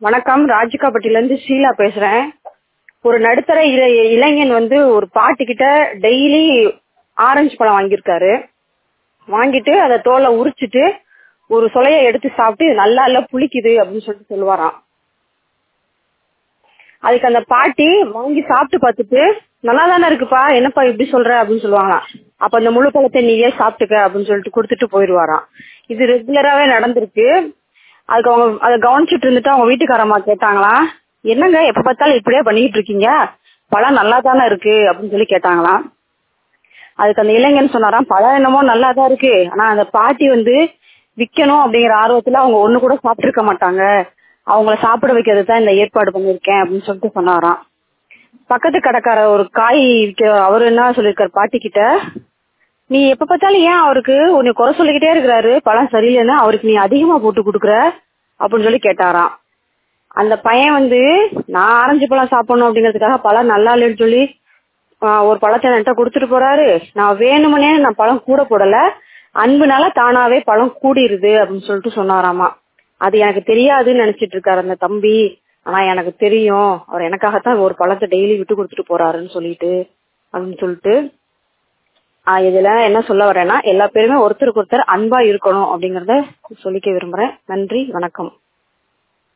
வணக்கம் ராஜிகாப்பட்டில இருந்து ஷீலா பேசுறேன் ஒரு நடுத்தர இளை- இளைஞன் வந்து ஒரு பாட்டிக்கிட்ட டெய்லி ஆரஞ்சு பழம் வாங்கியிருக்காரு வாங்கிட்டு அதை தோலை உரிச்சிட்டு ஒரு சொலைய எடுத்து சாப்பிட்டு இது நல்லா இல்ல புளிக்குது அப்படின்னு சொல்லிட்டு சொல்லுவாராம் அதுக்கு அந்த பாட்டி வாங்கி சாப்பிட்டு பார்த்துட்டு நல்லா தானே இருக்குப்பா என்னப்பா இப்படி சொல்ற அப்படின்னு சொல்லுவாங்களாம் அப்ப அந்த முழு பழத்தை நீயே சாப்பிட்டுக்க அப்படின்னு சொல்லிட்டு கொடுத்துட்டு போயிடுவாராம் இது ரெகுலராவே நடந்திருக்கு அதுக்கு அவங்க அதை கவனிச்சிட்டு இருந்துட்டு அவங்க வீட்டுக்காரம்மா கேட்டாங்களாம் என்னங்க எப்ப பார்த்தாலும் இப்படியே பண்ணிட்டு இருக்கீங்க பழம் நல்லா தானே இருக்கு அப்படின்னு சொல்லி கேட்டாங்களாம் அதுக்கு அந்த இளைஞன் சொன்னாராம் பழம் என்னமோ நல்லா தான் இருக்கு ஆனா அந்த பாட்டி வந்து விக்கணும் அப்படிங்கிற ஆர்வத்துல அவங்க ஒண்ணு கூட சாப்பிட்டிருக்க மாட்டாங்க அவங்கள சாப்பிட வைக்கிறது தான் இந்த ஏற்பாடு பண்ணிருக்கேன் அப்படின்னு சொல்லிட்டு சொன்னாராம் பக்கத்து கடைக்கார ஒரு காய் விற்க அவரு என்ன சொல்லிருக்காரு பாட்டி கிட்ட நீ எப்ப பார்த்தாலும் ஏன் அவருக்கு உன்னை குறை சொல்லிக்கிட்டே இருக்கிறாரு பழம் சரியில்லைன்னு அவருக்கு நீ அதிகமா போட்டு கொடுக்குற அப்படின்னு சொல்லி கேட்டாராம் அந்த பையன் வந்து நான் ஆரஞ்சு பழம் சாப்பிடணும் அப்படிங்கறதுக்காக பழம் நல்லா இல்லைன்னு சொல்லி ஆஹ், ஒரு பழத்தை என்கிட்ட கொடுத்துட்டு போறாரு நான் வேணுமனே நான் பழம் கூட போடல அன்புனால தானாவே பழம் கூடிருது அப்படின்னு சொல்லிட்டு சொன்னாராமா அது எனக்கு தெரியாதுன்னு நினைச்சிட்டு இருக்காரு அந்த தம்பி ஆனா எனக்கு தெரியும் அவர் எனக்காகத்தான் ஒரு பழத்தை டெய்லி விட்டு கொடுத்துட்டு போறாருன்னு சொல்லிட்டு அப்படின்னு சொல்லிட்டு ஆஹ் இதுல என்ன சொல்ல வரேன்னா எல்லா பேருமே ஒருத்தருக்கு ஒருத்தர் அன்பா இருக்கணும் அப்படிங்கறத சொல்லிக்க விரும்புறேன் நன்றி வணக்கம்